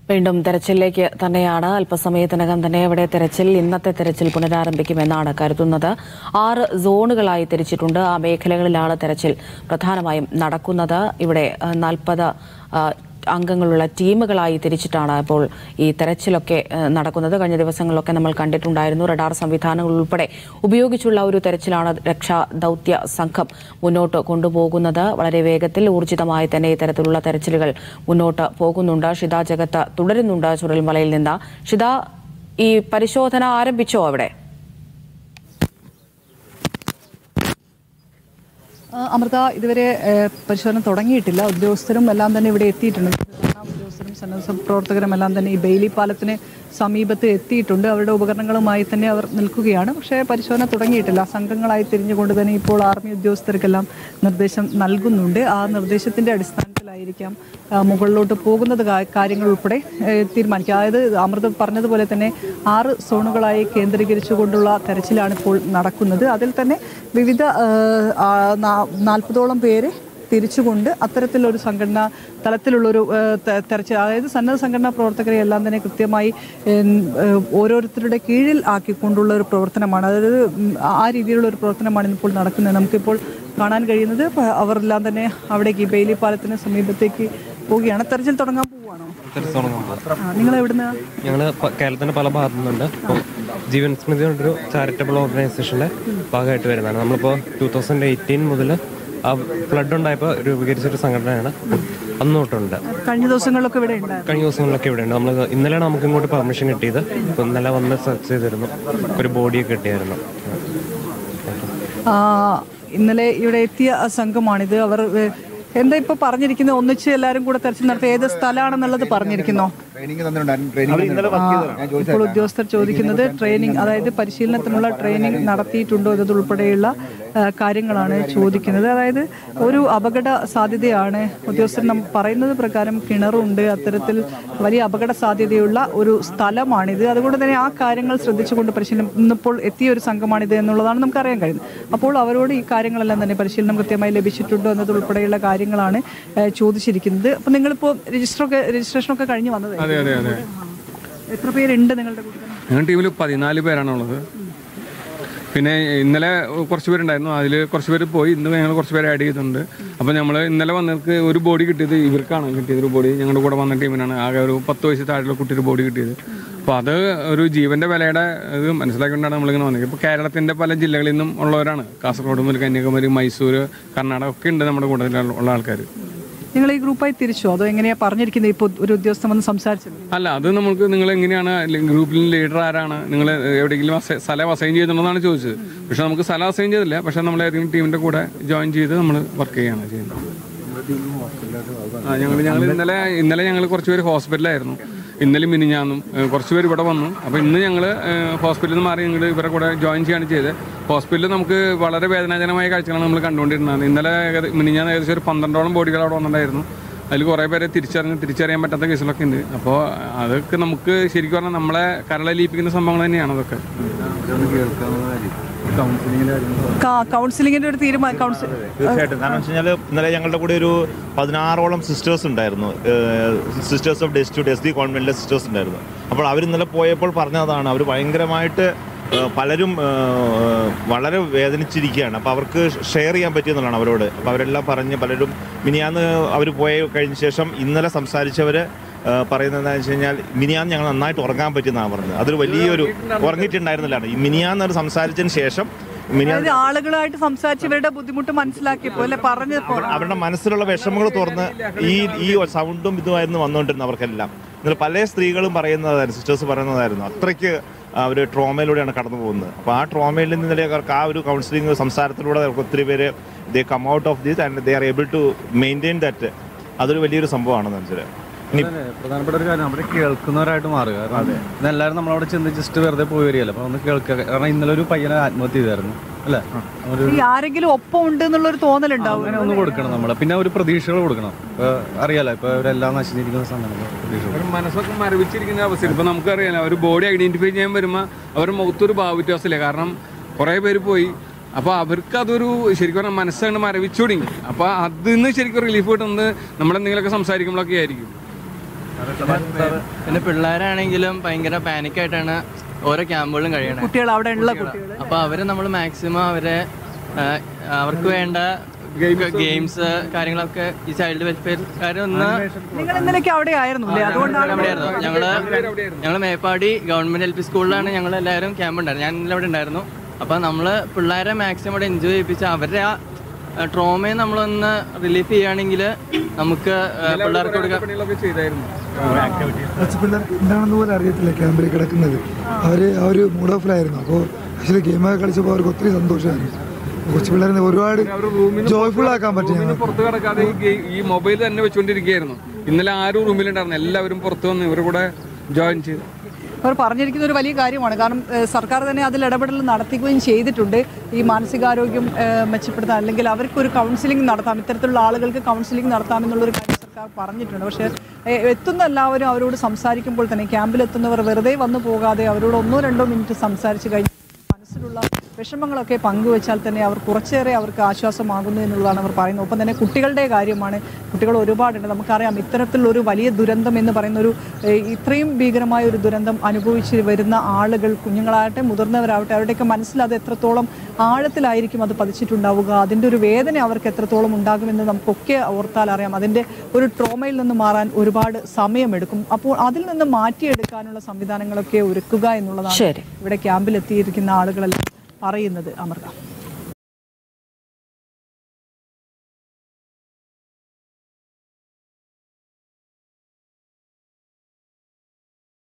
വീണ്ടും തെരച്ചിലേക്ക് തന്നെയാണ് അല്പസമയത്തിനകം തന്നെ ഇവിടെ തെരച്ചിൽ ഇന്നത്തെ തെരച്ചിൽ പുനരാരംഭിക്കുമെന്നാണ് കരുതുന്നത് ആറ് സോണുകളായി തിരിച്ചിട്ടുണ്ട് ആ മേഖലകളിലാണ് തെരച്ചിൽ പ്രധാനമായും നടക്കുന്നത് ഇവിടെ നാൽപ്പത് അംഗങ്ങളുള്ള ടീമുകളായി തിരിച്ചിട്ടാണ് ഇപ്പോൾ ഈ തെരച്ചിലൊക്കെ ഏഹ്, നടക്കുന്നത് കഴിഞ്ഞ ദിവസങ്ങളിലൊക്കെ നമ്മൾ കണ്ടിട്ടുണ്ടായിരുന്നു റഡാർ സംവിധാനങ്ങൾ ഉൾപ്പെടെ ഉപയോഗിച്ചുള്ള ഒരു തെരച്ചിലാണ് രക്ഷാ ദൗത്യ സംഘം മുന്നോട്ട് കൊണ്ടുപോകുന്നത് വളരെ വേഗത്തിൽ ഊർജിതമായി തന്നെ ഇത്തരത്തിലുള്ള തെരച്ചിലുകൾ മുന്നോട്ട് പോകുന്നുണ്ട് ഷിത ജഗത്ത് തുടരുന്നുണ്ട് ചുരൽമലയിൽ നിന്ന് ഷിത ഈ പരിശോധന ആരംഭിച്ചോ അവിടെ ആ, അമൃത ഇതുവരെ ഏഹ്, പരിശോധന തുടങ്ങിയിട്ടില്ല ഉദ്യോഗസ്ഥരും എല്ലാം തന്നെ ഇവിടെ എത്തിയിട്ടുണ്ട് ഭരണ ഉദ്യോഗസ്ഥരും സന്നദ്ധ പ്രവർത്തകരും എല്ലാം തന്നെ ഈ ബെയിലി പാലത്തിന് സമീപത്ത് എത്തിയിട്ടുണ്ട് അവരുടെ ഉപകരണങ്ങളുമായി തന്നെ അവർ നിൽക്കുകയാണ് പക്ഷേ പരിശോധന തുടങ്ങിയിട്ടില്ല സംഘങ്ങളായി തിരിഞ്ഞുകൊണ്ട് തന്നെ ഇപ്പോൾ ആർമി ഉദ്യോഗസ്ഥർക്കെല്ലാം നിർദ്ദേശം നൽകുന്നുണ്ട് ആ നിർദ്ദേശത്തിന്റെ അടിസ്ഥാനത്തിലായിരിക്കാം ആ, മുകളിലോട്ട് പോകുന്നത് കാ- കാര്യങ്ങൾ ഉൾപ്പെടെ ഏഹ്, തീരുമാനിക്കുക അതായത് അമൃത പറഞ്ഞതുപോലെ തന്നെ ആറ് സോണുകളായി കേന്ദ്രീകരിച്ചുകൊണ്ടുള്ള തെരച്ചിലാണ് ഇപ്പോൾ നടക്കുന്നത് അതിൽ തന്നെ വിവിധ ഏഹ്, ആ, നാ- നാൽപ്പതോളം പേര് തിരിച്ചുകൊണ്ട് അത്തരത്തിലൊരു സംഘടന തലത്തിലുള്ളൊരു ഏഹ്, തെ- തെരച്ചിൽ അതായത് സന്നദ്ധ സംഘടനാ പ്രവർത്തകരെ എല്ലാം തന്നെ കൃത്യമായി ഏഹ്, ഏഹ്, ഓരോരുത്തരുടെ കീഴിൽ ആക്കിക്കൊണ്ടുള്ള ഒരു പ്രവർത്തനമാണ് അതായത് ഉം, ആ രീതിയിലുള്ള ഒരു പ്രവർത്തനമാണ് ഇന്നിപ്പോൾ നടക്കുന്നത് നമുക്കിപ്പോൾ കാണാൻ കഴിയുന്നത് പ- അവരെല്ലാം തന്നെ അവിടേക്ക് ഈ ബെയിലി പാലത്തിന് സമീപത്തേക്ക് പോവുകയാണ് തെരച്ചിൽ തുടങ്ങാൻ പോവുകയാണോ നിങ്ങൾ എവിടുന്ന് ഞങ്ങൾ കേരളത്തിന്റെ പല ഭാഗത്തു നിന്നുണ്ട് ഇപ്പോൾ ജീവൻ സ്മൃതി ഒരു ചാരിറ്റബിൾ ഓർഗനൈസേഷന്റെ ഭാഗമായിട്ട് വരുന്നതാണ് നമ്മളിപ്പോൾ ടൂ തൗസൻഡ് എയ്റ്റീൻ മുതൽ ആ ഫ്ലഡ് ഉണ്ടായപ്പോൾ രൂപീകരിച്ചൊരു സംഘടനയാണ് അന്ന് തൊട്ടുണ്ട് കഴിഞ്ഞ ദിവസങ്ങളിലൊക്കെ ഇവിടെ ഉണ്ടായിരുന്നു കഴിഞ്ഞ ദിവസങ്ങളിലൊക്കെ ഇവിടെ ഉണ്ട് നമ്മൾ ഇന്നലെയാണ് നമുക്ക് ഇങ്ങോട്ട് പെർമിഷൻ കിട്ടിയത് ഇപ്പോൾ ഇന്നലെ വന്ന് സെർച്ച് ചെയ്തിരുന്നു ഒരു ബോഡിയൊക്കെ കിട്ടിയായിരുന്നു ആ, ഇന്നലെ ഇവിടെ എത്തിയ സംഘമാണിത് അവർ ഏ, എന്താ ഇപ്പൊ പറഞ്ഞിരിക്കുന്നത് ഒന്നിച്ച് എല്ലാരും കൂടെ തെരച്ചിൽ നടത്തി ഏത് സ്ഥലമാണെന്നുള്ളത് പറഞ്ഞിരിക്കുന്നോ ട്രെയിനിങ് തന്നിട്ടുണ്ടായിരുന്നു ട്രെയിനിങ് ആ, ഇപ്പോൾ ഉദ്യോഗസ്ഥർ ചോദിക്കുന്നത് ട്രെയിനിങ് അതായത് പരിശീലനത്തിനുള്ള ട്രെയിനിങ് നടത്തിയിട്ടുണ്ടോ എന്നതുൾപ്പെടെയുള്ള ആ, കാര്യങ്ങളാണ് ചോദിക്കുന്നത് അതായത് ഒരു അപകട സാധ്യതയാണ് ഉദ്യോഗസ്ഥർ നം പറയുന്നത് പ്രകാരം കിണറുണ്ട് അത്തരത്തിൽ വലിയ അപകട സാധ്യതയുള്ള ഒരു സ്ഥലമാണിത് അതുകൊണ്ട് തന്നെ ആ കാര്യങ്ങൾ ശ്രദ്ധിച്ചുകൊണ്ട് പരിശീലനം ഇന്നിപ്പോൾ എത്തിയ ഒരു സംഘമാണിത് എന്നുള്ളതാണ് നമുക്ക് അറിയാൻ കഴിയുന്നത് അപ്പോൾ അവരോട് ഈ കാര്യങ്ങളെല്ലാം തന്നെ പരിശീലനം കൃത്യമായി ലഭിച്ചിട്ടുണ്ടോ എന്നതുൾപ്പെടെയുള്ള കാര്യങ്ങളാണ് ആ, ചോദിച്ചിരിക്കുന്നത് അപ്പോൾ നിങ്ങളിപ്പോൾ രജിസ്റ്ററൊക്കെ രജിസ്ട്രേഷനൊക്കെ കഴിഞ്ഞ് വന്നത് അതെ അതെ അതെ എത്ര പേരുണ്ട് നിങ്ങളുടെ കൂട്ടത്തിൽ ഞങ്ങളുടെ ടീമിൽ പതിനാല് പേരാണുള്ളത് പിന്നെ ഇന്നലെ കുറച്ച് പേരുണ്ടായിരുന്നു അതിൽ കുറച്ച് പേര് പോയി ഇന്ന് ഞങ്ങൾ കുറച്ച് പേര് ആഡ് ചെയ്തിട്ടുണ്ട് അപ്പോൾ നമ്മൾ ഇന്നലെ വന്നവർക്ക് ഒരു ബോഡി കിട്ടിയത് ഇവർക്കാണ് കിട്ടിയത് ഒരു ബോഡി ഞങ്ങളുടെ കൂടെ വന്ന ടീമിനാണ് ആകെ ഒരു പത്ത് വയസ്സ് താഴെയുള്ള കുട്ടിയുടെ ബോഡി കിട്ടിയത് അപ്പോൾ അത് ഒരു ജീവൻ്റെ വിലയുടെ ഇത് മനസ്സിലാക്കിക്കൊണ്ടാണ് നമ്മളിങ്ങനെ വന്നത് ഇപ്പോൾ കേരളത്തിൻ്റെ പല ജില്ലകളിൽ നിന്നും ഉള്ളവരാണ് കാസർഗോഡ് മുതൽ കന്യാകുമാരി മൈസൂർ കർണാടക ഒക്കെ ഉണ്ട് നമ്മുടെ കൂട്ടത്തിൽ ഉള്ള ആൾക്കാർ നിങ്ങൾ ഈ ഗ്രൂപ്പായി തിരിച്ചോ അതോ എങ്ങനെയാ പറഞ്ഞിരിക്കുന്നത് ഇപ്പോൾ ഒരു ഉദ്യോഗസ്ഥൻ വന്ന് സംസാരിച്ചത് അല്ല അത് നമുക്ക് നിങ്ങൾ എങ്ങനെയാണ് ഗ്രൂപ്പിൽ ലീഡർ ആരാണ് നിങ്ങൾ എവിടെയെങ്കിലും അസൈ- സ്ഥലം അസൈൻ ചെയ്തിട്ടുണ്ടെന്നാണ് ചോദിച്ചത് പക്ഷെ നമുക്ക് സ്ഥലം അസൈൻ ചെയ്തില്ല പക്ഷെ നമ്മൾ ഏതെങ്കിലും ടീമിന്റെ കൂടെ ജോയിൻ ചെയ്ത് നമ്മൾ വർക്ക് ചെയ്യുകയാണ് ചെയ്യുന്നത് ആ ഞങ്ങൾ ഞങ്ങൾ ഇന്നലെ ഇന്നലെ ഞങ്ങൾ കുറച്ച് പേര് ഹോസ്പിറ്റലായിരുന്നു ഇന്നലെ മിനിഞ്ഞാന്നും ഏഹ്, കുറച്ച് പേര് ഇവിടെ വന്നു അപ്പോൾ ഇന്ന് ഞങ്ങൾ ഹോസ്പിറ്റലിൽ നിന്ന് മാറി ഞങ്ങൾ ഇവരെ കൂടെ ജോയിൻ ചെയ്യാണ് ചെയ്തത് ഹോസ്പിറ്റലിൽ നമുക്ക് വളരെ വേദനാജനമായ കാഴ്ചകളാണ് നമ്മൾ കണ്ടുകൊണ്ടിരുന്നത് ഇന്നലെ ഏകദ- മിനിഞ്ഞാന്ന് ഏകദേശം ഒരു പന്ത്രണ്ടോളം ബോഡികൾ അവിടെ വന്നിട്ടുണ്ടായിരുന്നു അതിൽ കുറേ പേരെ തിരിച്ചറിഞ്ഞ് തിരിച്ചറിയാൻ പറ്റാത്ത കേസുകളൊക്കെ ഉണ്ട് അപ്പോൾ അതൊക്കെ നമുക്ക് ശരിക്കും പറഞ്ഞാൽ നമ്മളെ കരളലിയിപ്പിക്കുന്ന സംഭവങ്ങൾ തന്നെയാണ് അതൊക്കെ കാ- കൗൺസിലിങ്ങിന്റെ ഒരു തീരുമാനം കൗൺസിൽ തീർച്ചയായിട്ടും കാരണം വെച്ച് കഴിഞ്ഞാൽ ഇന്നലെ ഞങ്ങളുടെ കൂടെ ഒരു പതിനാറോളം സിസ്റ്റേഴ്സ് ഉണ്ടായിരുന്നു സിസ്റ്റേഴ്സ് ഓഫ് ഡെസ് ടു ഡെസ് ഡി കോൺവെന്റിലെ സിസ്റ്റേഴ്സ് ഉണ്ടായിരുന്നു അപ്പോൾ അവർ ഇന്നലെ പോയപ്പോൾ പറഞ്ഞതാണ് അവർ ഭയങ്കരമായിട്ട് ഏഹ്, പലരും ഏഹ്, വളരെ വേദനിച്ചിരിക്കുകയാണ് അപ്പോൾ അവർക്ക് ഷെയർ ചെയ്യാൻ പറ്റിയെന്നുള്ളതാണ് അവരോട് അപ്പോൾ അവരെല്ലാം പറഞ്ഞ് പലരും മിനിയാന്ന് അവർ പോയ കഴിഞ്ഞ ശേഷം ഇന്നലെ സംസാരിച്ചവർ പറയുന്നത് എന്താണെന്ന് വെച്ച് കഴിഞ്ഞാൽ മിനിയാന്ന് ഞങ്ങൾ നന്നായിട്ട് ഉറങ്ങാൻ പറ്റിയെന്നാണ് പറഞ്ഞത് അതൊരു വലിയൊരു ഉറങ്ങിയിട്ടുണ്ടായിരുന്നില്ല ഈ മിനിയാന്ന് അവർ സംസാരിച്ചതിന് ശേഷം മിനിയാന്ന് അതായത് ആളുകളായിട്ട് സംസാരിച്ച് ഇവരുടെ ബുദ്ധിമുട്ട് മനസ്സിലാക്കിയപ്പോ അല്ലെ പറഞ്ഞപ്പോ അവർ- അവരുടെ മനസ്സിലുള്ള വിഷമങ്ങൾ തുറന്ന് ഈ ഈ സൗണ്ടും ഇതുമായിരുന്നു വന്നുകൊണ്ടിരുന്നത് അവർക്കെല്ലാം എന്നാൽ പല സ്ത്രീകളും പറയുന്നതായിരുന്നു സിസ്റ്റേഴ്സ് പറയുന്നതായിരുന്നു അത്രയ്ക്ക് അവർ ട്രോമയിലൂടെയാണ് കടന്നു പോകുന്നത് അപ്പോൾ ആ ട്രോമയിൽ നിന്ന് ഇന്നലെ അവർക്ക് ആ ഒരു കൗൺസിലിംഗ് സംസാരത്തിലൂടെ അവർക്ക് ഒത്തിരി പേര് they come out of this and they are able to maintain that അതൊരു വലിയൊരു സംഭവമാണെന്ന് വെച്ചാൽ ഇനി പ്രധാനപ്പെട്ട ഒരു കാര്യം അവിടെ കേൾക്കുന്നവരായിട്ട് മാറുക കാരണം ഇന്നെല്ലാവരും നമ്മളവിടെ ചെന്ന് ജസ്റ്റ് വെറുതെ പോയി വരികയല്ല അപ്പൊ ഒന്ന് കേൾക്കുക കാരണം ഇന്നലെ ഒരു പയ്യനെ ആത്മഹത്യ ചെയ്തായിരുന്നു അല്ലേ ഒരു ഈ ആരെങ്കിലും ഒപ്പം ഉണ്ട് എന്നുള്ളൊരു തോന്നലുണ്ടാവും അങ്ങനെ ഒന്ന് കൊടുക്കണം നമ്മള് പിന്നെ ഒരു പ്രതീക്ഷകൾ കൊടുക്കണം ഇപ്പൊ അറിയാലോ ഇപ്പൊ ഇവരെല്ലാം നശിച്ചിരിക്കുന്ന സമയത്ത് പ്രതീക്ഷകൾ ഒരു മനസ്സൊക്കെ മരവിച്ചിരിക്കുന്ന അവസ്ഥയിൽ ഇപ്പൊ നമുക്കറിയാലോ ഒരു ബോഡി ഐഡന്റിഫൈ ചെയ്യാൻ വരുമ്പോൾ അവരുടെ മുഖത്തൊരു ഭാവവ്യത്യാസമില്ല കാരണം കുറേ പേര് പോയി അപ്പോൾ അവർക്ക് അതൊരു ശരിക്കും പറഞ്ഞാൽ മനസ്സാണ് മരവിച്ചു തുടങ്ങി അപ്പോൾ അതിൽ നിന്ന് ശരിക്കും റിലീഫ് കിട്ടുന്നത് നമ്മളെന്തെങ്കിലുമൊക്കെ സംസാരിക്കുമ്പോഴൊക്കെ ആയിരിക്കും പിന്നെ പിള്ളേരാണെങ്കിലും ഭയങ്കര പാനിക്കായിട്ടാണ് ഓരോ ക്യാമ്പുകളും കഴിയണത് കുട്ടികൾ അവിടെ ഉള്ള കുട്ടികൾ അപ്പോൾ അവരെ നമ്മൾ മാക്സിമം അവരെ ആ, അവർക്ക് വേണ്ട ഗെയിംസ് കാര്യങ്ങളൊക്കെ ഈ ചൈൽഡ് വെൽഫെയർക്കാർ ഒന്ന് നിങ്ങൾ ഇന്നലേക്ക് അവിടെ ആയിരുന്നു അല്ലേ അതുകൊണ്ടാണ് അവിടെയായിരുന്നു ഞങ്ങള് ഞങ്ങൾ മേപ്പാടി ഗവൺമെന്റ് എൽ പി സ്കൂളിലാണ് ഞങ്ങൾ എല്ലാവരും ക്യാമ്പ് ഉണ്ടായിരുന്നു ഞാൻ ഇന്നലെ അവിടെ ഉണ്ടായിരുന്നു അപ്പോൾ നമ്മൾ പിള്ളേരെ മാക്സിമം അവിടെ എൻജോയ് ചെയ്യിപ്പിച്ച് അവരുടെ ആ ട്രോമയെ നമ്മളൊന്ന് റിലീഫ് ചെയ്യുകയാണെങ്കിൽ നമുക്ക് ആ, പിള്ളേർക്ക് കൊടുക്കാൻ പണികളൊക്കെ ചെയ്തായിരുന്നു കൊച്ചു പിള്ളേർക്ക് എന്താണെന്ന് പോലും അറിയത്തില്ല ക്യാമ്പിൽ കിടക്കുന്നത് അവർ ആ ഒരു മൂഡ് ഓഫിലായിരുന്നു അപ്പോൾ ആക്ച്വലി ഗെയിമൊക്കെ കളിച്ചപ്പോൾ അവർക്ക് ഒത്തിരി സന്തോഷമായിരുന്നു കൊച്ചു പിള്ളേരെ ഒരുപാട് ജോയ്ഫുൾ ആക്കാൻ പറ്റി റൂമിൽ നിന്ന് പുറത്ത് കിടക്കാതെ ഈ ഗെയിം ഈ മൊബൈൽ തന്നെ വെച്ചുകൊണ്ടിരിക്കുകയായിരുന്നു ഇന്നലെ ആരും റൂമിലുണ്ടായിരുന്നു എല്ലാവരും പുറത്ത് വന്ന് ഇവരുടെ കൂടെ ജോയിൻ ചെയ്തു അവർ പറഞ്ഞിരിക്കുന്ന ഒരു വലിയ കാര്യമാണ് കാരണം ഏഹ്, സർക്കാർ തന്നെ അതിൽ ഇടപെടൽ നടത്തുകയും ചെയ്തിട്ടുണ്ട് ഈ മാനസികാരോഗ്യം ഏഹ്, മെച്ചപ്പെടുത്താൻ അല്ലെങ്കിൽ അവർക്ക് ഒരു കൗൺസിലിംഗ് നടത്താം ഇത്തരത്തിലുള്ള ആളുകൾക്ക് കൗൺസിലിംഗ് നടത്താമെന്നുള്ളൊരു കാര്യം സർക്കാർ പറഞ്ഞിട്ടുണ്ട് പക്ഷേ ഏഹ്, എത്തുന്ന എല്ലാവരും അവരോട് സംസാരിക്കുമ്പോൾ തന്നെ ക്യാമ്പിൽ എത്തുന്നവർ വെറുതെ വന്നു പോകാതെ അവരോട് ഒന്നോ രണ്ടോ മിനിറ്റ് സംസാരിച്ച് കഴിഞ്ഞ് മനസ്സിലുള്ള വിഷമങ്ങളൊക്കെ പങ്കുവച്ചാൽ തന്നെ അവർ കുറച്ചേറെ അവർക്ക് ആശ്വാസമാകുന്നു എന്നുള്ളതാണ് അവർ പറയുന്നത് ഒപ്പം തന്നെ കുട്ടികളുടെ കാര്യമാണ് കുട്ടികൾ ഒരുപാടുണ്ട് നമുക്കറിയാം ഇത്തരത്തിലുള്ള ഒരു വലിയ ദുരന്തം എന്ന് പറയുന്ന ഒരു ഏഹ്, ഇത്രയും ഭീകരമായ ഒരു ദുരന്തം അനുഭവിച്ച് വരുന്ന ആളുകൾ കുഞ്ഞുങ്ങളാകട്ടെ മുതിർന്നവരാവട്ടെ അവരുടെയൊക്കെ മനസ്സിൽ അത് എത്രത്തോളം ആഴത്തിലായിരിക്കും അത് പതിച്ചിട്ടുണ്ടാവുക അതിൻ്റെ ഒരു വേദന അവർക്ക് എത്രത്തോളം ഉണ്ടാകുമെന്ന് നമുക്കൊക്കെ ഓർത്താൽ അറിയാം അതിൻ്റെ ഒരു ട്രോമയിൽ നിന്ന് മാറാൻ ഒരുപാട് സമയമെടുക്കും അപ്പോൾ അതിൽ നിന്ന് മാറ്റിയെടുക്കാനുള്ള സംവിധാനങ്ങളൊക്കെ ഒരുക്കുക എന്നുള്ളതാണ് ശരി ഇവിടെ ക്യാമ്പിൽ എത്തിയിരിക്കുന്ന ആളുകളെല്ലാം പറയുന്നത് അമൃത